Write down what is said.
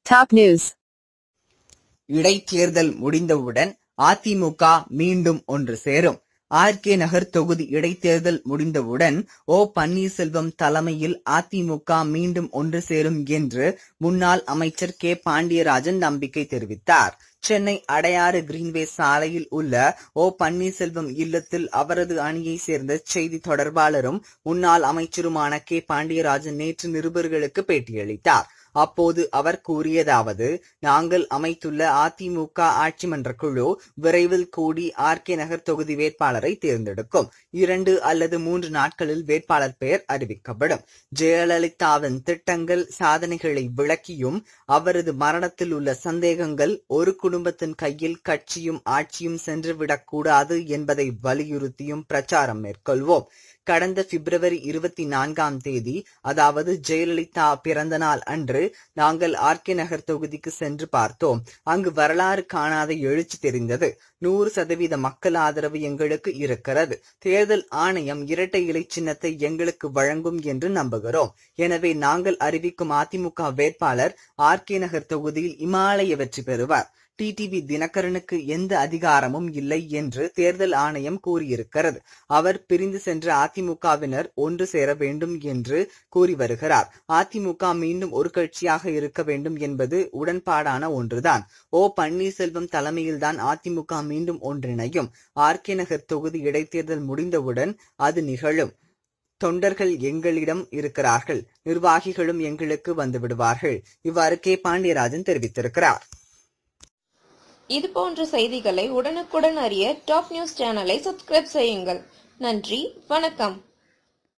Top news. இடைத்தேர்தல் முடிந்தவுடன் அதிமுக மீண்டும் ஒன்று சேரும் ஆர்கே நகர் தொகுதி இடைத்தேர்தல் முடிந்தவுடன் ஓ பன்னீர்செல்வம் தலைமையில் அதிமுக மீண்டும் ஒன்று சேரும் என்று முன்னாள் அமைச்சர் கே பாண்டியராஜன் நம்பிக்கை தெரிவித்தார் சென்னை அடையாறு கிரீன்வே சாலையில் உள்ள ஓ பன்னீர்செல்வம் இல்லத்தில் அவரது அணியை சேர்ந்த செய்தி தொடர்பாளரும் முன்னாள் அமைச்சருமான கே பாண்டியராஜன் நேற்று நிருபர்களுக்கு பேட்டியளித்தார் அப்போது அவர் கூறியதாவது நாங்கள் அமைத்துள்ள அதிமுக ஆட்சி மன்ற குழு விரைவில் கூடி ஆர்கே நகர் தொகுதி வேட்பாளரை தேர்ந்தெடுக்கும் இரண்டு அல்லது மூன்று நாட்களில் வேட்பாளர் பெயர் அறிவிக்கப்படும் ஜெயலலிதாவின் திட்டங்கள் சாதனைகளை விளக்கியும் அவரது மரணத்தில் உள்ள சந்தேகங்கள் ஒரு குடும்பத்தின் கையில் கட்சியும் ஆட்சியும் சென்றுவிடக் கூடாது என்பதை வலியுறுத்தியும் பிரச்சாரம் மேற்கொள்வோம் கடந்த பிப்ரவரி இருபத்தி நான்காம் தேதி அதாவது ஜெயலலிதா பிறந்த நாள் அன்று நாங்கள் ஆர்கே நகர் தொகுதிக்கு சென்று பார்த்தோம் அங்கு வரலாறு காணாத எழுச்சி தெரிந்தது நூறு சதவீத மக்கள் ஆதரவு எங்களுக்கு இருக்கிறது தேர்தல் ஆணையம் இரட்டை இலை சின்னத்தை எங்களுக்கு வழங்கும் என்று நம்புகிறோம் எனவே நாங்கள் அறிவிக்கும் அதிமுக வேட்பாளர் ஆர்கே நகர் தொகுதியில் இமாலய வெற்றி பெறுவார் டிடிவி தினகரனுக்கு எந்த அதிகாரமும் இல்லை என்று தேர்தல் ஆணையம் கூறியிருக்கிறது அவர் பிரிந்து சென்ற அதிமுகவினர் ஒன்று சேர வேண்டும் என்று கூறி வருகிறார் அதிமுக மீண்டும் ஒரு கட்சியாக இருக்க வேண்டும் என்பது உடன்பாடான ஒன்றுதான் ஓ பன்னீர்செல்வம் தலைமையில்தான் அதிமுக மீண்டும் ஒன்றிணையும் ஆர்கே நகர் தொகுதி இடைத்தேர்தல் முடிந்தவுடன் அது நிகழும் தொண்டர்கள் எங்களிடம் இருக்கிறார்கள் நிர்வாகிகளும் எங்களுக்கு வந்து விடுவார்கள் இவ்வாறு கே பாண்டியராஜன் தெரிவித்திருக்கிறார் இது போன்ற செய்திகளை உடனுக்குடன் அறிய டாப் நியூஸ் சேனலை சப்ஸ்கிரைப் செய்யுங்கள் நன்றி வணக்கம்